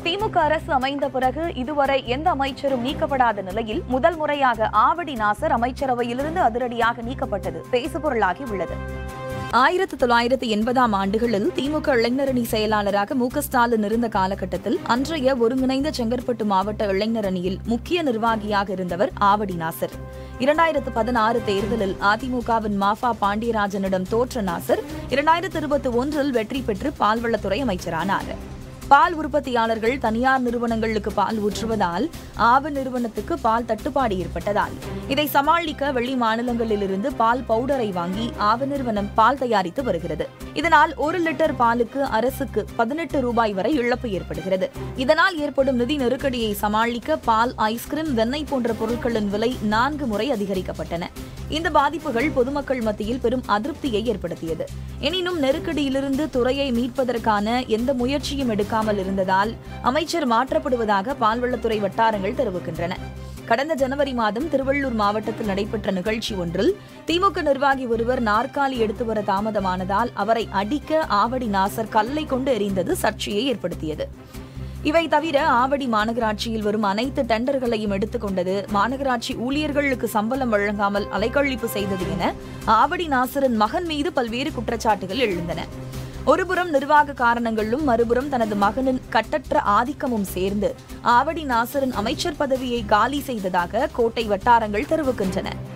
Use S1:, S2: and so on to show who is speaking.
S1: திமுக அரசு அமைந்த பிறகு இதுவரை எந்த அமைச்சரும் நீக்கப்படாத நிலையில் முதல் முறையாக ஆவடி நாசர் அமைச்சரவையிலிருந்து அதிரடியாக நீக்கப்பட்டது பேசுபொருளாகி உள்ளது ஆயிரத்து தொள்ளாயிரத்து எண்பதாம் ஆண்டுகளில் திமுக இளைஞரணி செயலாளராக மு க ஸ்டாலின் இருந்த காலகட்டத்தில் அன்றைய ஒருங்கிணைந்த செங்கற்பட்டு மாவட்ட இளைஞர் அணியில் முக்கிய நிர்வாகியாக இருந்தவர் ஆவடி நாசர் இரண்டாயிரத்து பதினாறு தேர்தலில் அதிமுகவின் மாஃபா பாண்டியராஜனிடம் தோற்ற நாசர் இரண்டாயிரத்து இருபத்தி ஒன்றில் வெற்றி பெற்று பால்வளத்துறை அமைச்சரானார் பால் உற்பத்தியாளர்கள் தனியார் நிறுவனங்களுக்கு பால் ஊற்றுவதால் ஆவு நிறுவனத்துக்கு பால் தட்டுப்பாடு ஏற்பட்டதால் இதை சமாளிக்க வெளி மாநிலங்களிலிருந்து பால் பவுடரை வாங்கி ஆவு நிறுவனம் பால் தயாரித்து வருகிறது இதனால் ஒரு லிட்டர் பாலுக்கு அரசுக்கு பதினெட்டு ரூபாய் வரை இழப்பு ஏற்படுகிறது இதனால் ஏற்படும் நிதி நெருக்கடியை சமாளிக்க பால் ஐஸ்கிரீம் வெண்ணெய் போன்ற பொருட்களின் விலை நான்கு முறை அதிகரிக்கப்பட்டன இந்த பாதிப்புகள் பொதுமக்கள் மத்தியில் பெரும் அதிருப்தியை ஏற்படுத்தியது எனினும் நெருக்கடியிலிருந்து துறையை மீட்பதற்கான எந்த முயற்சியும் எடுக்காமல் இருந்ததால் அமைச்சர் மாற்றப்படுவதாக பால்வளத்துறை வட்டாரங்கள் தெரிவிக்கின்றன கடந்த ஜனவரி மாதம் திருவள்ளூர் மாவட்டத்தில் நடைபெற்ற நிகழ்ச்சி ஒன்றில் திமுக நிர்வாகி ஒருவர் நாற்காலி எடுத்து வர தாமதமானதால் அவரை அடிக்க ஆவடி நாசர் கல்லை கொண்டு எறிந்தது சர்ச்சையை ஏற்படுத்தியது இவை தவிர ஆவடி மாநகராட்சியில் வரும் அனைத்து டெண்டர்களையும் எடுத்துக்கொண்டது மாநகராட்சி ஊழியர்களுக்கு சம்பளம் வழங்காமல் அலைக்கழிப்பு செய்தது என ஆவடி நாசரின் மகன் மீது பல்வேறு குற்றச்சாட்டுகள் எழுந்தன ஒருபுறம் நிர்வாக காரணங்களும் மறுபுறம் தனது மகனின் கட்டற்ற ஆதிக்கமும் சேர்ந்து ஆவடி நாசரின் அமைச்சர் பதவியை காலி செய்ததாக கோட்டை வட்டாரங்கள் தெரிவிக்கின்றன